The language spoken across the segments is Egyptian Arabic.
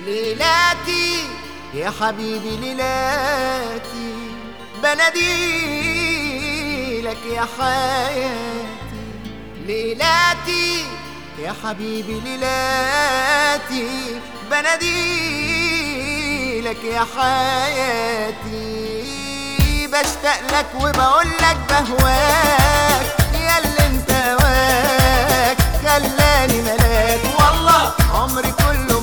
ليلاتي يا حبيبي ليلاتي بناديلك يا حياتي ليلاتي يا حبيبي ليلاتي بناديلك يا حياتي بشتاق لك وبقول لك بهواك يا اللي انت هواك خلاني ملاك والله عمري كله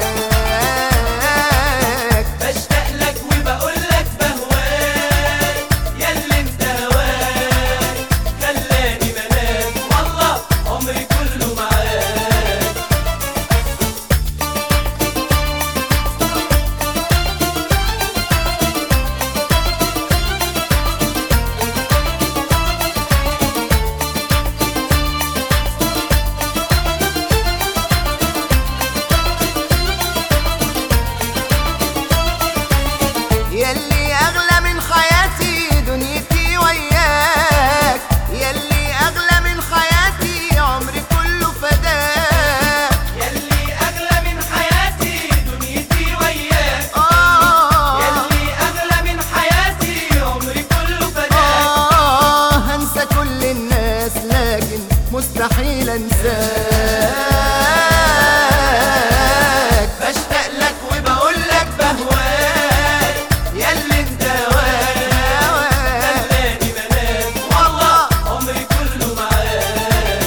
معاك بشتاق لك وبقول لك بهواك ياللي انت هواك خلاني ملاك والله عمري كله معاك يلي اغلى من حياتي دنيتي وياك يلي اغلى من حياتي عمري كله فداك ياللي اغلى من حياتي دنيتي وياك آه ياللي اغلى من حياتي عمري كله فداك آه هنسى كل الناس لكن مستحيل انساك بشتاق لك وبقول لك بهواك ياللي انت هواك خلاني ملاك والله عمري كله معاك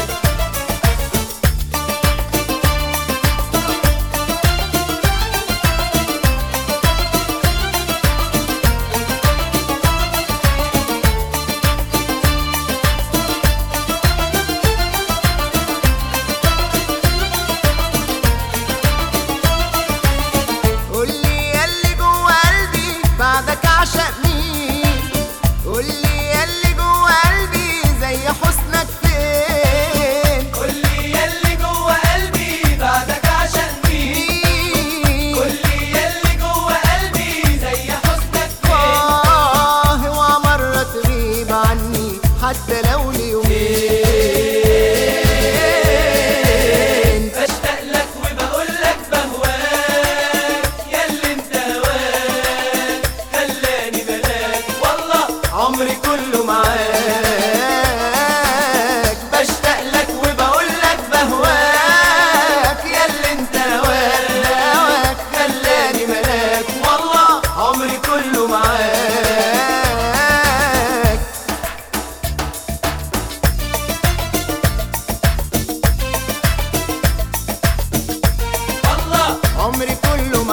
قولي ياللي جوا قلبي بعدك اعشق مين قولي ياللي جوا قلبي زي حسنك فين قولي ياللي جوه قلبي بعدك عشان مين مين قولي ياللي جوه قلبي زي حسنك فين آه اوعى مرة تغيب عني حتى لو ليومين بشتاق لك وبقول لك بهواك ياللي انت هواك خلاني ملاك والله عمري كله معاك بشتاق لك وبقول لك بهواك ياللي انت هواك هواك خلاني ملاك والله عمري كله معاك والله عمري كله